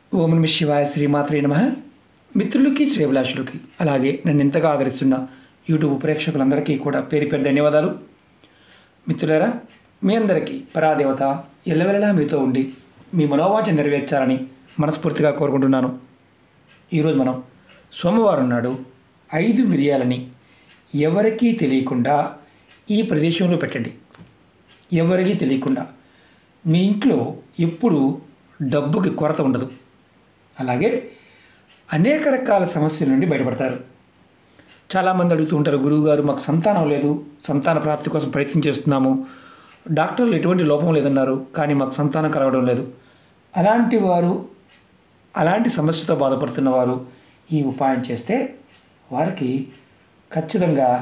ఓం నమ శివాయ శ్రీమాత్రే నమ మిత్రులకి శ్రేభిలాషులకి అలాగే నన్ను ఎంతగా ఆదరిస్తున్న యూట్యూబ్ ప్రేక్షకులందరికీ కూడా పేరు పేరు ధన్యవాదాలు మిత్రులారా మీ అందరికీ పరాదేవత ఎల్లవెల్లలా మీతో ఉండి మీ మనోవాంఛ నెరవేర్చాలని మనస్ఫూర్తిగా కోరుకుంటున్నాను ఈరోజు మనం సోమవారం నాడు ఐదు మిరియాలని ఎవరికీ తెలియకుండా ఈ ప్రదేశంలో పెట్టండి ఎవరికీ తెలియకుండా మీ ఇంట్లో ఎప్పుడు డబ్బుకి కొరత ఉండదు అలాగే అనేక రకాల సమస్యల నుండి బయటపడతారు చాలామంది అడుగుతూ ఉంటారు గురువుగారు మాకు సంతానం లేదు సంతాన ప్రాప్తి కోసం ప్రయత్నం చేస్తున్నాము డాక్టర్లు ఎటువంటి లోపం లేదన్నారు కానీ మాకు సంతానం కలగడం లేదు అలాంటి వారు అలాంటి సమస్యతో బాధపడుతున్న వారు ఈ ఉపాయం చేస్తే వారికి ఖచ్చితంగా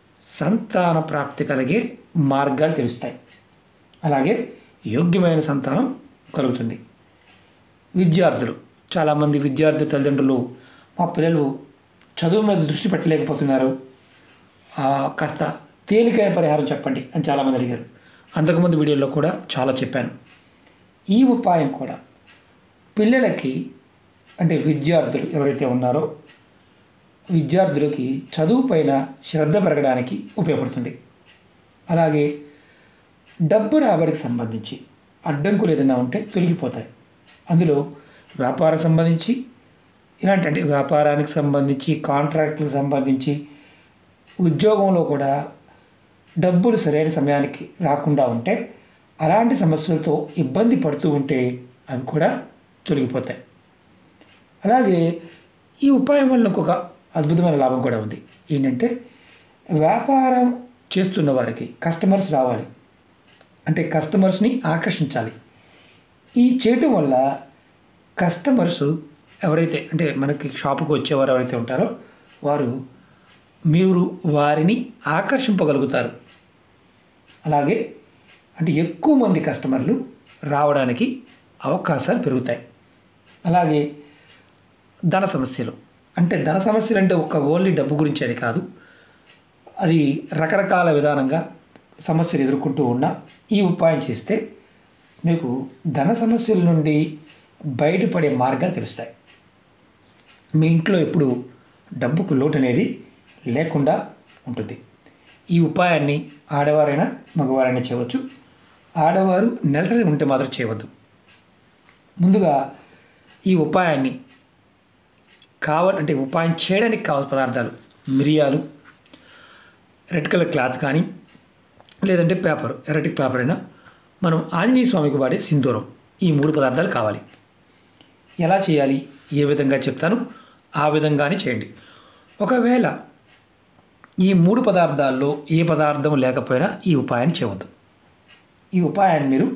సంతాన ప్రాప్తి కలిగే మార్గాలు తెలుస్తాయి అలాగే యోగ్యమైన సంతానం కలుగుతుంది విద్యార్థులు చాలామంది విద్యార్థి తల్లిదండ్రులు మా పిల్లలు చదువు మీద దృష్టి పెట్టలేకపోతున్నారు ఆ, కాస్త తేలికైన పరిహారం చెప్పండి అని చాలామంది అడిగారు అంతకుముందు వీడియోలో కూడా చాలా చెప్పాను ఈ ఉపాయం కూడా పిల్లలకి అంటే విద్యార్థులు ఎవరైతే ఉన్నారో విద్యార్థులకి చదువు పైన శ్రద్ధ పెరగడానికి ఉపయోగపడుతుంది అలాగే డబ్బు రాబడికి సంబంధించి అడ్డంకులు ఏదైనా ఉంటే తొలగిపోతాయి అందులో వ్యాపారం సంబంధించి ఇలాంటి అంటే వ్యాపారానికి సంబంధించి కాంట్రాక్టులకు సంబంధించి ఉద్యోగంలో కూడా డబ్బులు సరైన సమయానికి రాకుండా ఉంటే అలాంటి సమస్యలతో ఇబ్బంది పడుతూ ఉంటే అవి కూడా తొలగిపోతాయి అలాగే ఈ ఉపాయం వల్ల ఇంకొక అద్భుతమైన లాభం కూడా ఉంది ఏంటంటే వ్యాపారం చేస్తున్న వారికి కస్టమర్స్ రావాలి అంటే కస్టమర్స్ని ఆకర్షించాలి ఈ చేయటం వల్ల కస్టమర్స్ ఎవరైతే అంటే మనకి షాపుకి వచ్చేవారు ఎవరైతే ఉంటారో వారు మీరు వారిని ఆకర్షింపగలుగుతారు అలాగే అంటే ఎక్కువ మంది కస్టమర్లు రావడానికి అవకాశాలు పెరుగుతాయి అలాగే ధన సమస్యలు అంటే ధన సమస్యలు అంటే ఒక ఓన్లీ డబ్బు గురించి అని కాదు అది రకరకాల విధానంగా సమస్యలు ఎదుర్కొంటూ ఉన్న ఈ ఉపాయం చేస్తే మీకు ధన సమస్యల నుండి బయటపడే మార్గాలు తెలుస్తాయి మీ ఇంట్లో ఎప్పుడు డబ్బుకు లోటు అనేది లేకుండా ఉంటుంది ఈ ఉపాయాన్ని ఆడవారైనా మగవారైనా చేయవచ్చు ఆడవారు నెలసరి ఉంటే మాత్రం చేయవద్దు ముందుగా ఈ ఉపాయాన్ని కావాలి అంటే ఉపాయం చేయడానికి కావాల్సిన పదార్థాలు మిరియాలు రెడ్ కలర్ క్లాత్ కానీ లేదంటే పేపర్ ఎర్రటి పేపర్ అయినా మనం ఆంజనేయ స్వామికి వాడే సింధూరం ఈ మూడు పదార్థాలు కావాలి ఎలా చేయాలి ఏ విధంగా చెప్తాను ఆ విధంగానే చేయండి ఒకవేళ ఈ మూడు పదార్థాల్లో ఏ పదార్థం లేకపోయినా ఈ ఉపాయాన్ని చేయవద్దు ఈ ఉపాయాన్ని మీరు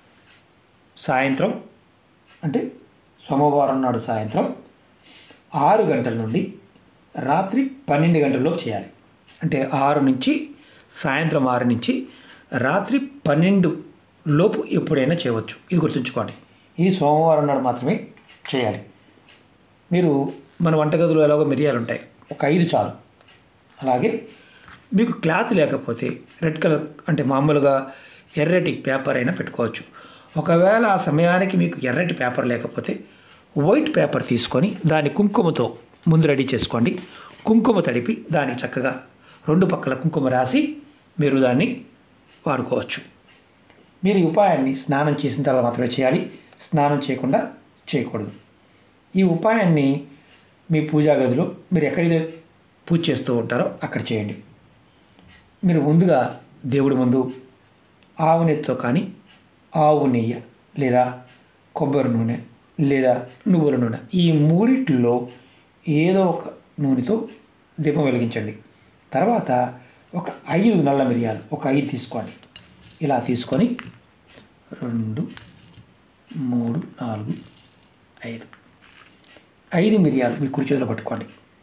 సాయంత్రం అంటే సోమవారం నాడు సాయంత్రం ఆరు గంటల నుండి రాత్రి పన్నెండు గంటల్లోపు చేయాలి అంటే ఆరు నుంచి సాయంత్రం ఆరు నుంచి రాత్రి పన్నెండు లోపు ఎప్పుడైనా చేయవచ్చు ఇది గుర్తుంచుకోండి ఇది సోమవారం నాడు మాత్రమే చేయాలి మీరు మన వంటగదిలో ఎలాగో మిరియాలు ఉంటాయి ఒక ఐదు చాలు అలాగే మీకు క్లాత్ లేకపోతే రెడ్ కలర్ అంటే మామూలుగా ఎర్రటి పేపర్ అయినా పెట్టుకోవచ్చు ఒకవేళ ఆ సమయానికి మీకు ఎర్రటి పేపర్ లేకపోతే వైట్ పేపర్ తీసుకొని దాన్ని కుంకుమతో ముందు రెడీ చేసుకోండి కుంకుమ తడిపి దానికి చక్కగా రెండు పక్కల కుంకుమ రాసి మీరు దాన్ని వాడుకోవచ్చు మీరు ఈ ఉపాయాన్ని స్నానం చేసిన తర్వాత మాత్రమే చేయాలి స్నానం చేయకుండా చేయకూడదు ఈ ఉపాయాన్ని మీ పూజా గదిలో మీరు ఎక్కడైతే పూజ చేస్తూ ఉంటారో అక్కడ చేయండి మీరు ముందుగా దేవుడి ముందు ఆవు నెత్తితో కానీ ఆవు నెయ్యి లేదా కొబ్బరి నూనె లేదా నువ్వుల నూనె ఈ మూడిట్లో ఏదో ఒక నూనెతో దీపం వెలిగించండి తర్వాత ఒక ఐదు నల్ల మిరియాలు ఒక ఐదు తీసుకోండి ఇలా తీసుకొని రెండు మూడు నాలుగు ఐదు ఐదు మిరియాలు మీ కుడి చేతిలో పట్టుకోండి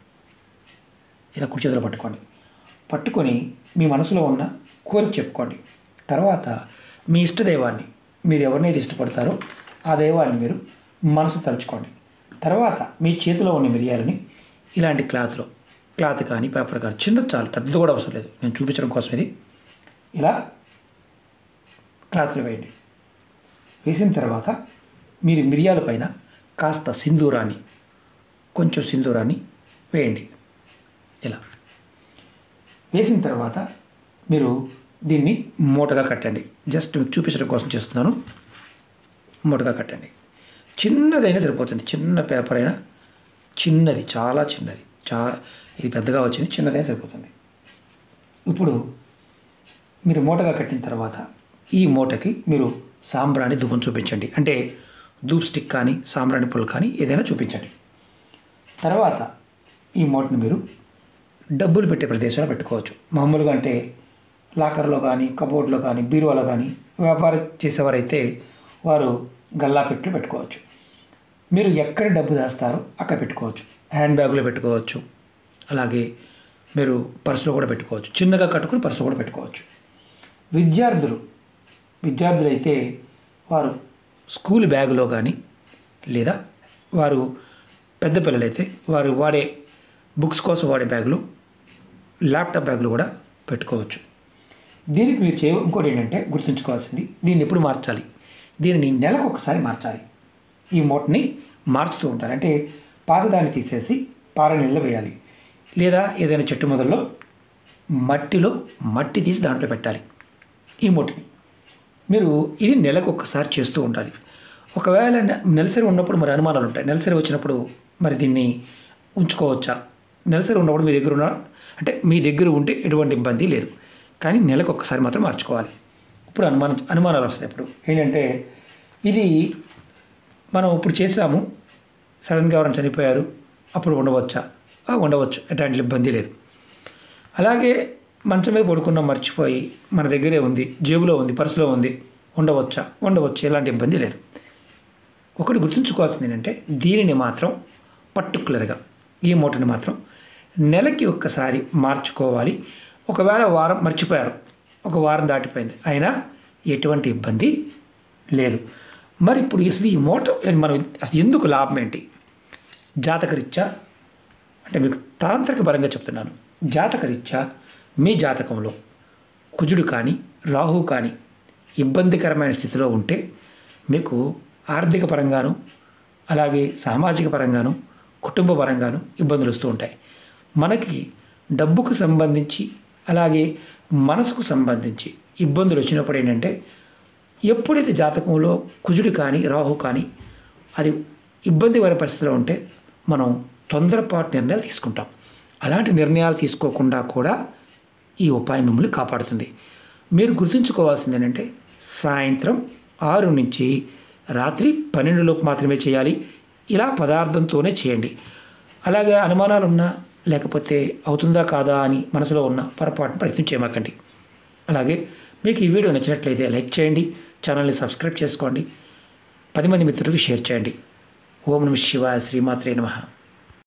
ఇలా కుడి చేతిలో పట్టుకోండి పట్టుకొని మీ మనసులో ఉన్న కోరిక చెప్పుకోండి తర్వాత మీ ఇష్టదైవాన్ని మీరు ఎవరినైతే ఇష్టపడతారో ఆ దైవాన్ని మీరు మనసు తలుచుకోండి తర్వాత మీ చేతిలో ఉన్న మిరియాలని ఇలాంటి క్లాత్లో క్లాత్ కానీ పేపర్ కానీ చిన్న చాలు పెద్దది కూడా అవసరం లేదు నేను చూపించడం కోసం ఇది ఇలా క్లాత్లో వేయండి వేసిన తర్వాత మీరు మిరియాల పైన కాస్త సింధూరాన్ని కొంచెం సింధూరాన్ని వేయండి ఇలా వేసిన తర్వాత మీరు దీన్ని మూటగా కట్టండి జస్ట్ మీకు చూపించడం కోసం చేస్తున్నాను మూటగా కట్టండి చిన్నదైనా సరిపోతుంది చిన్న పేపర్ అయినా చిన్నది చాలా చిన్నది చాలా ఇది పెద్దగా వచ్చింది చిన్నదైనా సరిపోతుంది ఇప్పుడు మీరు మూటగా కట్టిన తర్వాత ఈ మూటకి మీరు సాంబ్రాణి ధూపం చూపించండి అంటే ధూప్ స్టిక్ కానీ సాంబ్రాణి పుల్ల కానీ ఏదైనా చూపించండి తర్వాత ఈ మూటను మీరు డబ్బులు పెట్టే ప్రదేశంలో పెట్టుకోవచ్చు మామూలుగా అంటే లాకర్లో కానీ కబోర్డ్లో కానీ బీరువాలో కానీ వ్యాపారం చేసేవారైతే వారు గల్లా పెట్టులో పెట్టుకోవచ్చు మీరు ఎక్కడ డబ్బు దాస్తారో అక్కడ పెట్టుకోవచ్చు హ్యాండ్ బ్యాగ్లో పెట్టుకోవచ్చు అలాగే మీరు పర్సులో కూడా పెట్టుకోవచ్చు చిన్నగా కట్టుకుని పర్సులో కూడా పెట్టుకోవచ్చు విద్యార్థులు విద్యార్థులు అయితే వారు స్కూల్ బ్యాగులో కానీ లేదా వారు పెద్ద పిల్లలైతే వారు వాడే బుక్స్ కోసం వాడే బ్యాగులు ల్యాప్టాప్ బ్యాగులు కూడా పెట్టుకోవచ్చు దీనికి మీరు చేయ ఇంకోటి ఏంటంటే గుర్తుంచుకోవాల్సింది దీన్ని ఎప్పుడు మార్చాలి దీనిని నెలకు ఒకసారి మార్చాలి ఈ మూటని మార్చుతూ ఉంటారు అంటే పాతదాన్ని తీసేసి పార నీళ్ళు వేయాలి లేదా ఏదైనా చెట్టు మొదల్లో మట్టిలో మట్టి తీసి దాంట్లో పెట్టాలి ఈ మూటని మీరు ఇది నెలకు ఒక్కసారి చేస్తూ ఉండాలి ఒకవేళ నె- నెలసరి ఉన్నప్పుడు మరి అనుమానాలు ఉంటాయి నెలసరి వచ్చినప్పుడు మరి దీన్ని ఉంచుకోవచ్చా నెలసరి ఉన్నప్పుడు మీ దగ్గర ఉన్న అంటే మీ దగ్గర ఉంటే ఎటువంటి ఇబ్బంది లేదు కానీ నెలకు ఒక్కసారి మాత్రం మార్చుకోవాలి ఇప్పుడు అనుమానం అనుమానాలు వస్తాయి ఇప్పుడు ఏంటంటే ఇది మనం ఇప్పుడు చేసాము సడన్గా ఎవరైనా చనిపోయారు అప్పుడు ఉండవచ్చా ఆ, ఉండవచ్చు ఎట్లాంటి ఇబ్బంది లేదు అలాగే మంచం మీద పడుకున్న మర్చిపోయి మన దగ్గరే ఉంది జేబులో ఉంది పర్సులో ఉంది ఉండవచ్చా ఉండవచ్చు ఎలాంటి ఇబ్బంది లేదు ఒకటి గుర్తుంచుకోవాల్సింది ఏంటంటే దీనిని మాత్రం పర్టికులర్గా ఈ మూటని మాత్రం నెలకి ఒక్కసారి మార్చుకోవాలి ఒకవేళ వారం మర్చిపోయారు ఒక వారం దాటిపోయింది అయినా ఎటువంటి ఇబ్బంది లేదు మరి ఇప్పుడు అసలు ఈ మూట మనం అసలు ఎందుకు లాభం ఏంటి జాతకరీత్యా అంటే మీకు తాంత్రిక పరంగా చెప్తున్నాను జాతకరీత్యా మీ జాతకంలో కుజుడు కానీ రాహు కానీ ఇబ్బందికరమైన స్థితిలో ఉంటే మీకు ఆర్థిక పరంగాను అలాగే సామాజిక పరంగాను కుటుంబ పరంగాను ఇబ్బందులు వస్తూ ఉంటాయి మనకి డబ్బుకు సంబంధించి అలాగే మనసుకు సంబంధించి ఇబ్బందులు వచ్చినప్పుడు ఏంటంటే ఎప్పుడైతే జాతకంలో కుజుడు కానీ రాహు కానీ అది ఇబ్బందికర పరిస్థితిలో ఉంటే మనం తొందరపాటు నిర్ణయాలు తీసుకుంటాం అలాంటి నిర్ణయాలు తీసుకోకుండా కూడా ఈ ఉపాయం మిమ్మల్ని కాపాడుతుంది మీరు గుర్తుంచుకోవాల్సింది ఏంటంటే సాయంత్రం ఆరు నుంచి రాత్రి పన్నెండులోపు మాత్రమే చేయాలి ఇలా పదార్థంతోనే చేయండి అలాగే అనుమానాలు ఉన్నా లేకపోతే అవుతుందా కాదా అని మనసులో ఉన్న పొరపాటును ప్రయత్నం చేయమాకండి అలాగే మీకు ఈ వీడియో నచ్చినట్లయితే లైక్ చేయండి ఛానల్ని సబ్స్క్రైబ్ చేసుకోండి పది మంది మిత్రులకు షేర్ చేయండి ఓం నమ శివాయ శ్రీమాత్రే నమః